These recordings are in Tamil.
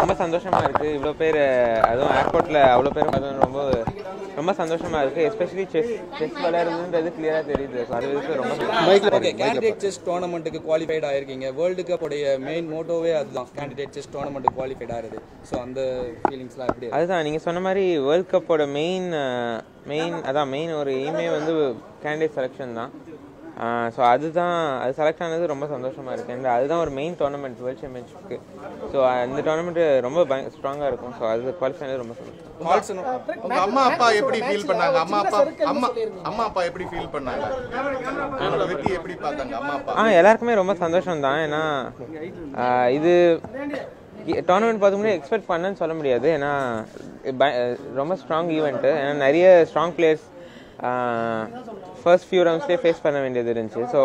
ரொம்ப சந்தோஷமாக இருக்குது இவ்வளோ பேர் அதுவும் ஏர்போர்ட்டில் அவ்வளோ பேர் அதுவும் ரொம்ப ரொம்ப சந்தோஷமாக இருக்குது எஸ்பெஷலி செஸ் செஸ் விளையாடுறதுன்றது கிளியராக தெரியுது ஸோ அது வந்து ரொம்ப சந்தோஷம். ஓகே கேண்டிடேட் செஸ் டோர்னமெண்ட்டுக்கு குவாலிஃபைட் ஆயிருக்கீங்க வேர்ல்டு கப் உடைய மெயின் மோட்டோவே அதுதான் கேண்டிடேட் செஸ் டோர்னமெண்ட் குவாலிஃபைட் ஆகுது ஸோ அந்த ஃபீலிங்ஸ்லாம் எப்படி இருக்கு? அதுதான் நீங்கள் சொன்ன மாதிரி வேர்ல்ட் கப்போட மெயின் மெயின் அதான் மெயின் ஒரு எய்மே வந்து கேண்டிடேட் செலெக்ஷன் தான் ஸோ அதுதான் அது செலக்ட் ஆனது ரொம்ப சந்தோஷமாக இருக்குது அண்ட் அதுதான் ஒரு மெயின் டோர்னமெண்ட் வேர்ல்ட் சாம்பியன்ஷிப்க்கு ஸோ அந்த டோர்னமெண்ட் ரொம்ப பய ஸ்ட்ராங்காக இருக்கும் ஸோ அது குவாலிஃபை ஆனது ரொம்ப சந்தோஷம் கால்சன் உங்க அம்மா அப்பா எப்படி ஃபீல் பண்ணாங்க அம்மா அப்பா அம்மா அம்மா அப்பா எப்படி ஃபீல் பண்ணாங்க உங்களோட வெற்றி எப்படி பார்த்தாங்க அம்மா அப்பா ஆ எல்லாருக்குமே ரொம்ப சந்தோஷம் தான் ஏன்னா ஆ, இது டோர்னமெண்ட் பார்த்து முடியும் எக்ஸ்பெக்ட் பண்ணேன்னு சொல்ல முடியாது ஏன்னா ப- ரொம்ப ஸ்ட்ராங் ஈவெண்ட்டு ஏன்னா நிறைய ஸ்ட்ராங் பிளேயர்ஸ் ஃபர்ஸ்ட் ஃபியூ ரவுண்ட்ஸ்லேயே ஃபேஸ் பண்ண வேண்டியது இருந்துச்சு ஸோ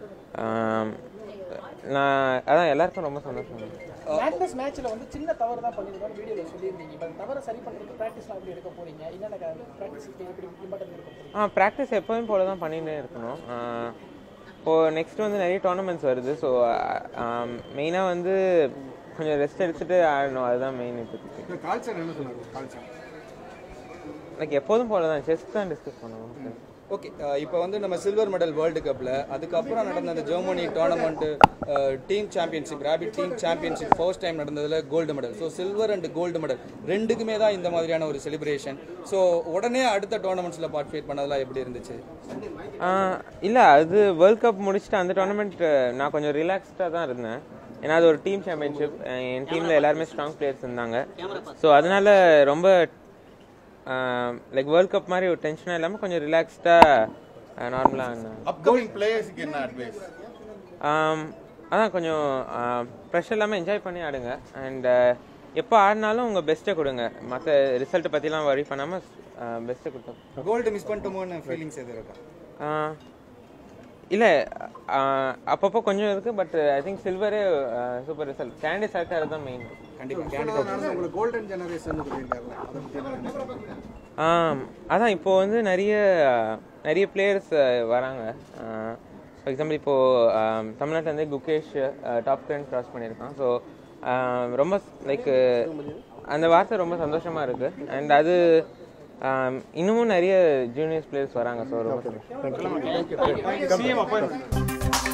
நான் அதான் எல்லாருக்கும் ரொம்ப சந்தோஷம் மேக்னஸ் மேட்ச்ல வந்து சின்ன தவறு தான் பண்ணிருக்கோம் வீடியோல சொல்லியிருந்தீங்க இப்போ அந்த தவறை சரி பண்றதுக்கு ப்ராக்டிஸ்லாம் எப்படி எடுக்க போறீங்க என்னென்ன ப்ராக்டிஸ் எப்படி இம்பார்ட்டன்ட் எடுக்க போறீங்க ஆ ப்ராக்டிஸ் எப்போதும் போல தான் பண்ணிகிட்டே இருக்கணும் ஆ, இப்போ நெக்ஸ்ட் வந்து நிறைய டோர்னமெண்ட்ஸ் வருது ஸோ மெயினாக வந்து கொஞ்சம் ரெஸ்ட் எடுத்துட்டு ஆடணும் அதுதான் மெயின் இப்போதைக்கு கால்சன் என்ன சொன்னாரு கால்சன் லைக் எப்போதும் போல தான் செஸ் தான் டிஸ்கஸ் பண்ணுவோம் ஓகே இப்போ வந்து நம்ம சில்வர் மெடல் வேர்ல்டு கப்பில் அதுக்கப்புறம் நடந்த அந்த Germany tournament team championship rapid team championship first time நடந்ததில் gold medal so silver and gold medal ரெண்டுக்குமே தான் இந்த மாதிரியான ஒரு செலிப்ரேஷன் ஸோ உடனே அடுத்த டோர்னமெண்ட்ஸில் பார்ட்டிசிபேட் பண்ணதெல்லாம் எப்படி இருந்துச்சு இல்லை அது வேர்ல்ட் கப் முடிச்சுட்டு அந்த டோர்னமெண்ட் நான் கொஞ்சம் ரிலாக்ஸ்டாக தான் இருந்தேன் ஏன்னா அது ஒரு டீம் சாம்பியன்ஷிப் என் டீமில் எல்லாருமே ஸ்ட்ராங் பிளேயர்ஸ் இருந்தாங்க ஸோ அதனால ரொம்ப லைக் வேர்ல்ட் கப் மாதிரி ஒரு டென்ஷனாக இல்லாமல் கொஞ்சம் ரிலாக்ஸ்டாக நார்மலாக அப்கமிங் பிளேயர்ஸ்க்கு என்ன அட்வைஸ் அதான் கொஞ்சம் ப்ரெஷர் இல்லாமல் என்ஜாய் பண்ணி ஆடுங்க அண்ட் எப்போ ஆடினாலும் உங்கள் பெஸ்ட்டை கொடுங்க மற்ற ரிசல்ட்டை பற்றிலாம் வரி பண்ணாமல் பெஸ்ட்டை கொடுத்தோம் கோல்டு மிஸ் பண்ணிட்டோமோன்னு ஃபீலிங்ஸ் எது இருக்கா ஆஹ் இல்ல ஆஹ் அப்பப்போ கொஞ்சம் இருக்கு பட் ஐ திங்க் சில்வரே சூப்பர் ரிசல்ட் கேண்டி செலக்ட் ஆகிறது தான் மெயின் கண்டிப்பாக நடந்த உங்களுக்கு கோல்டன் ஜெனரேஷன் சொல்லியிருக்காருல அதை பத்தி என்ன நினைக்கிறீங்க? அதான் இப்போ வந்து நிறைய நிறைய பிளேயர்ஸ் வராங்க ஃபார் எக்ஸாம்பிள் இப்போ ஆஹ் தமிழ்நாட்டுல குகேஷ் டாப் டென் கிராஸ் பண்ணியிருக்கான் ஸோ ரொம்ப லைக் அந்த வார்த்தை ரொம்ப சந்தோஷமா இருக்கு அண்ட் அது ஆஹ் இன்னமும் நிறைய ஜூனியர்ஸ் பிளேயர்ஸ் வராங்க ஸோ ரொம்ப சந்தோஷம் சிஎம் அப்பாயின்மெண்ட்